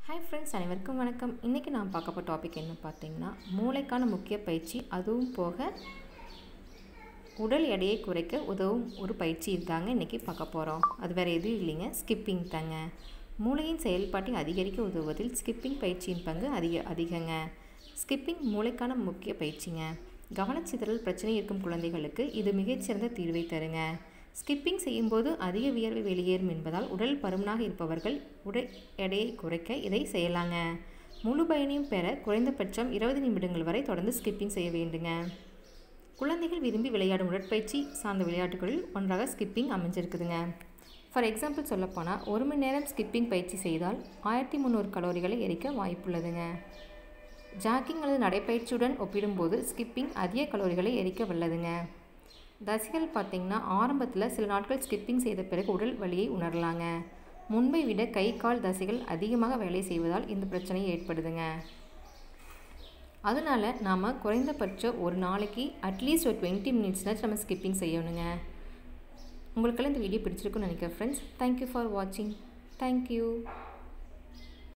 hi friends அனைவருக்கும் வணக்கம் இன்றைக்கி நான் பார்க்க போகிற டாபிக் என்ன பார்த்தீங்கன்னா மூளைக்கான முக்கிய பயிற்சி அதுவும் போக உடல் எடையை குறைக்க உதவும் ஒரு பயிற்சி தாங்க இன்றைக்கி பார்க்க போகிறோம் அது வேறு எதுவும் இல்லைங்க ஸ்கிப்பிங் தாங்க மூளையின் செயல்பாட்டை அதிகரிக்க உதவுவதில் ஸ்கிப்பிங் பயிற்சியின் பங்கு அதிக அதிகங்க ஸ்கிப்பிங் மூளைக்கான முக்கிய பயிற்சிங்க கவனச்சிதறல் பிரச்சனை இருக்கும் குழந்தைகளுக்கு இது மிகச்சிறந்த தீர்வை தருங்க ஸ்கிப்பிங் செய்யும்போது அதிக வியர்வை வெளியேறும் என்பதால் உடல் பருமனாக இருப்பவர்கள் உடல் எடையை குறைக்க இதை செய்யலாங்க முழு பயனையும் பெற குறைந்தபட்சம் இருபது நிமிடங்கள் வரை தொடர்ந்து ஸ்கிப்பிங் செய்ய வேண்டுங்க குழந்தைகள் விரும்பி விளையாடும் உடற்பயிற்சி சார்ந்த விளையாட்டுகளில் ஒன்றாக ஸ்கிப்பிங் அமைஞ்சிருக்குதுங்க ஃபார் எக்ஸாம்பிள் சொல்லப்போனால் ஒரு மணி நேரம் ஸ்கிப்பிங் பயிற்சி செய்தால் ஆயிரத்தி முந்நூறு கலோரிகளை எரிக்க வாய்ப்புள்ளதுங்க ஜாக்கிங் அல்லது நடைப்பயிற்சியுடன் ஒப்பிடும்போது ஸ்கிப்பிங் அதிக கலோரிகளை எரிக்க வல்லதுங்க தசைகள் பார்த்திங்கன்னா ஆரம்பத்தில் சில நாட்கள் ஸ்கிப்பிங் செய்த பிறகு உடல் வலியை உணரலாங்க முன்பை விட கை கால் தசைகள் அதிகமாக வேலை செய்வதால் இந்த பிரச்சனை ஏற்படுதுங்க அதனால் நாம் குறைந்தபட்சம் ஒரு நாளைக்கு அட்லீஸ்ட் ஒரு டுவெண்ட்டி மினிட்ஸ்னாச்சும் நம்ம ஸ்கிப்பிங் செய்யணுங்க உங்களுக்கெல்லாம் இந்த வீடியோ பிடிச்சிருக்குன்னு நினைக்கிறேன் ஃப்ரெண்ட்ஸ் தேங்க்யூ ஃபார் வாட்சிங் தேங்க்யூ